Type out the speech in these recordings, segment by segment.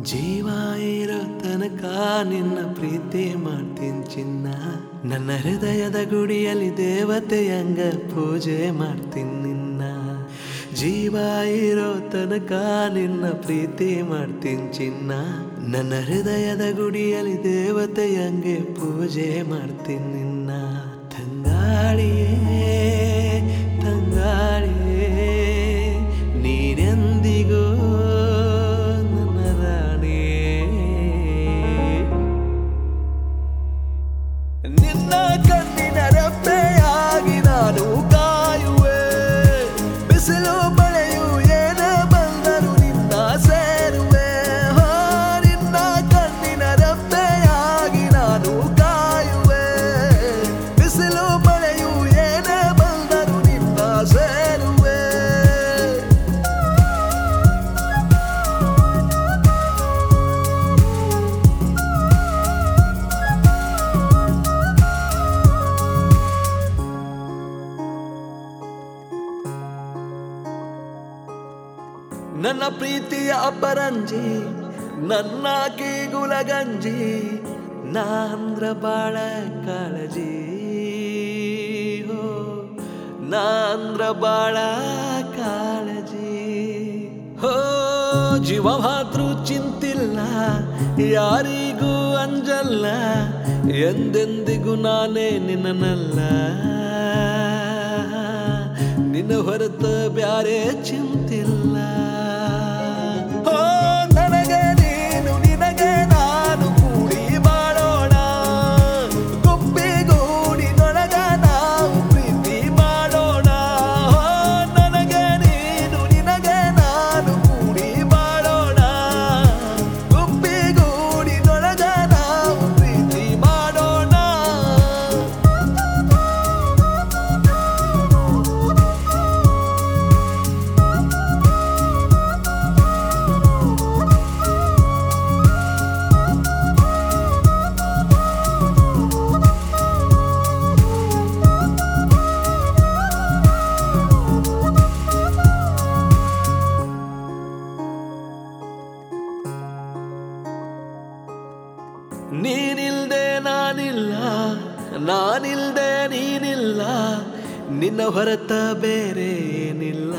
ಜೀವ ಇರೋ ತನಕ ನಿನ್ನ ಪ್ರೀತಿ ಮಾಡ್ತೀನಿ ಚಿನ್ನ ನನ್ನ ಹೃದಯದ ಗುಡಿಯಲ್ಲಿ ದೇವತೆಯಂಗ ಪೂಜೆ ಮಾಡ್ತೀನಿ ನಿನ್ನ ಜೀವ ಇರೋ ತನಕ ನಿನ್ನ ಪ್ರೀತಿ ಮಾಡ್ತೀನಿ ಚಿನ್ನ ನನ್ನ ಹೃದಯದ ಗುಡಿಯಲ್ಲಿ ದೇವತೆಯಂಗೆ ಪೂಜೆ ಮಾಡ್ತೀನಿ ನಿನ್ನ ತಂಗಾಳಿಯೇ ತಂಗಾಳಿಯೇ ನೀನೆಂದಿಗೂ ನನ್ನ ರಾಣಿಯೇ ನಿನ್ನ ಕಣ್ಣಿನ ರೆಪ್ಪೆಯಾಗಿ ನಾನು ಕಾಯುವೆ ಬಿಸಿಲು ಮಳೆಯು ಏನೇ ಬಂದರು ನಿನ್ನ ಸೇರುವೆ ಹೋ, ನಿನ್ನ ಕಣ್ಣಿನ ರೆಪ್ಪೆಯಾಗಿ ನಾನು ಕಾಯುವೆ ಬಿಸಿಲು ಮಳೆಯು ಏನೇ ಬಂದರು ನಿನ್ನ ಸೇರುವೆ ನನ್ನ ಪ್ರೀತಿಯ ಅಪರಂಜಿ ನನ್ನ ಕೀಗುಲಗಂಜಿ ನಾಂದ್ರ ಬಾಳ ಕಾಳಜಿ ಹೋ ನಾಂದ್ರ ಬಾಳ ಕಾಳಜಿ ಹೋ ಜೀವ ಮಾತೃ ಚಿಂತಿಲ್ಲ ಯಾರಿಗೂ ಅಂಜಲ್ಲ ಎಂದೆಂದಿಗೂ ನಾನೇ ನಿನ್ನನಲ್ಲ ನಿನ್ನ ಹೊರತ ಬ್ಯಾರೆ ಚಿಂತಿಲ್ಲ ಹೋ ನನಗೆ ನೀನು ನಿನಗೆ ನಾನು ಕೂಡಿ ಬಾಳೋಣ ಗುಬ್ಬಿಗೂಡಿನೊಳಗ ನಾವು ಪ್ರೀತಿ ಮಾಡೋಣ ಹೋ ನನಗೆ ನೀನು ನಿನಗೆ ನಾನು ಕೂಡಿ ಬಾಳೋಣ ಗುಬ್ಬಿಗೂಡಿನೊಳಗ ನಾವು ಪ್ರೀತಿ ಮಾಡೋಣ ನೀನಿಲ್ದೆ ನಾನಿಲ್ಲ ನಾನಿಲ್ದೆ ನೀನಿಲ್ಲ ನಿನ್ನ ಹೊರತ ಬೇರೆ ಏನಿಲ್ಲ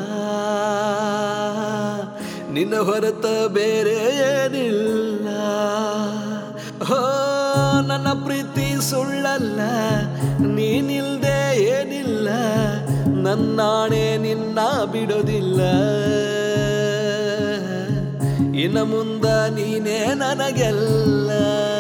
ನಿನ್ನ ಹೊರತ ಬೇರೆ ಏನಿಲ್ಲ ಹೋ ನನ್ನ ಪ್ರೀತಿ ಸುಳ್ಳಲ್ಲ ನೀನಿಲ್ದೆ ಏನಿಲ್ಲ ನನ್ನಾಣೆ ನಿನ್ನ ಬಿಡೋದಿಲ್ಲ ಇನ್ನು ಮುಂದ ನೀನೇ ನನಗೆಲ್ಲ